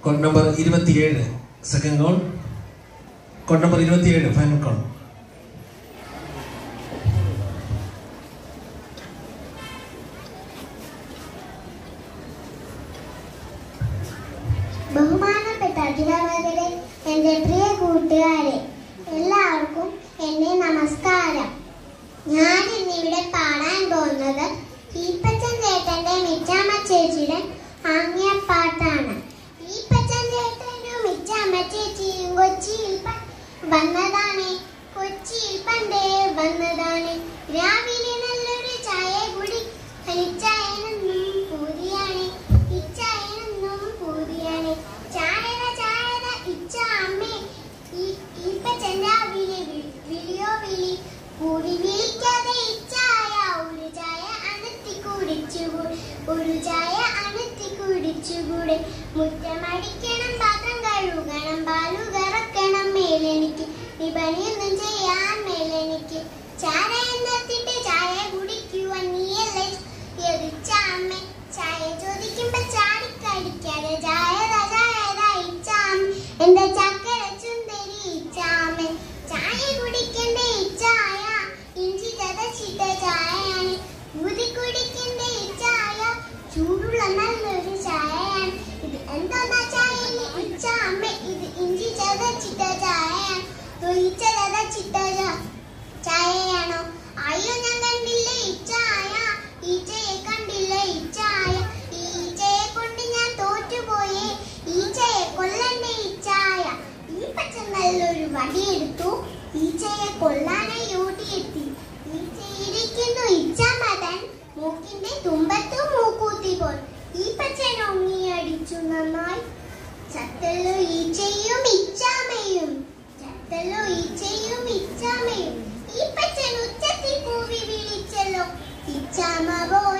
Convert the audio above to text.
code number ഇരുപത്തിയേഴ് second call code number ഇരുപത്തിയേഴ് final call ബഹുമാനപ്പെട്ട അധ്യാപകരെ എൻ്റെ പ്രിയ കൂട്ടുകാരെ എല്ലാവർക്കും എൻ്റെ നമസ്കാരം ഞാൻ ഇന്നിവിടെ പാടാൻ പോകുന്നത് ഈപ്പച്ചൻ ചേട്ടൻ്റെ മിച്ചാമ്മ ചേച്ചിയുടെ ആംഗ്യപ്പാട്ടാണ് ഈപ്പച്ചൻ ചേട്ടനും മിച്ചാമ്മ ചേച്ചിയും കൊച്ചിയിൽ പ- വന്നതാണ് കൊച്ചിയിൽ പണ്ടേ വന്നതാണ് രാവിലെ നല്ലൊരു ചായ കുടി ഇച്ചായനെന്നും പൂരിയാണ് ഇച്ചായനെന്നും പൂരിയാണ് ചായത ചായത ഇച്ച അമ്മേ ഈ- ഈപ്പച്ചൻ രാവിലെ വി- വിളിയോ വിളി കൂടി വിളിക്കാതെ ഇച്ചായ ഒരു ചായ അനത്തി കുടിച്ചുകൂടെ ഒരു ചായ അനത്തി കുടിച്ചുകൂടെ മുറ്റമടിക്കണം പാത്രം കഴുകണം പാലു കറക്കണം മേലെനിക്ക് നീ പണിയൊന്നും ചെയ്യാൻ മേലെനിക്ക് ചായ നിർത്തിട്ട് ചായ കുടിക്കുവാൻ നീയല്ലേ എതിച്ച അമ്മ ചായ ചോദിക്കുമ്പോ ചാടിക്കടിക്കാതെ ചായത ചായത ഇച്ചാം എന്റെ ചക്കര ചുന്തരി ഇച്ചാമ്മ ചായ കുടിക്കണ്ടേ ഇച്ചായ ഇഞ്ചി ചതച്ചിട്ട ചായയാണ് ഊതി കുടിക്കണ്ട ഇച്ചായ ചൂടുള്ള നല്ലൊരു ചായയാണ് ഇത് എന്താ ചായയില് ഇച്ചാമ്മ ഇത് ഇഞ്ചി ചതച്ചിട്ട ചായയാണ് തൊഴിച്ച ചതച്ചിട്ട ചാ- ചായയാണോ അയ്യോ ഞാൻ കണ്ടില്ലേ ഇച്ചായ ഈച്ചയെ കണ്ടില്ലേ ഇച്ചായ ഈച്ചയെ കൊണ്ട് ഞാൻ തോറ്റുപോയേ ഈച്ചയെ കൊല്ലണ്ടേ ഇച്ചായ ഈ പച്ച നല്ലൊരു വടിയെടുത്തു ഈച്ചയെ കൊല്ലാനായി ഓടിയെത്തി ഈച്ചയിരിക്കുന്നു ഇച്ചാമതൻ മൂക്കിന്റെ തുമ്പത്തു മൂക്കൂത്തി പോൽ ഈ പച്ചൻ ഒങ്ങിയടിച്ചു നന്നായി ചത്തല്ലോ ഈച്ചയും ഇച്ചാമയും ചത്തല്ലോ ഈച്ചയും ഇച്ചാമയും ഈ പച്ചൻ ഉച്ചത്തിൽ കൂവി വിളിച്ചല്ലോ ഇച്ചാമ പോയി